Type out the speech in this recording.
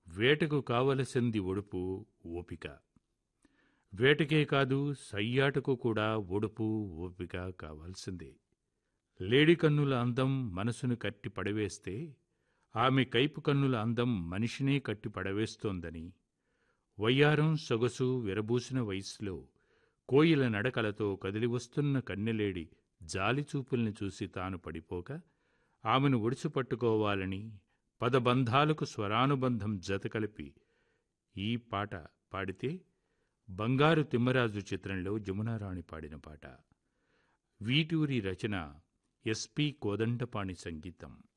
వేటకు కావలసింది ఒడుపు ఓపిక వేటకే కాదు సయ్యాటకు కూడా ఒడుపు ఓపిక కావాల్సిందే లేడి కన్నుల అందం మనసును కట్టి పడవేస్తే ఆమె కైపు కన్నుల అందం మనిషినే కట్టి పడవేస్తోందని వయ్యారం సొగసు విరబూసిన వయస్సులో కోయిల నడకలతో కదిలివస్తున్న కన్నెలేడి జాలిచూపుల్ని చూసి తాను పడిపోక ఆమెను ఒడిసిపట్టుకోవాలని పదబంధాలకు స్వరానుబంధం జతకలిపి ఈ పాట పాడితే బంగారు తిమ్మరాజు చిత్రంలో జమునారాణి పాడిన పాట వీటూరి రచన ఎస్పి కోదండపాణి సంగీతం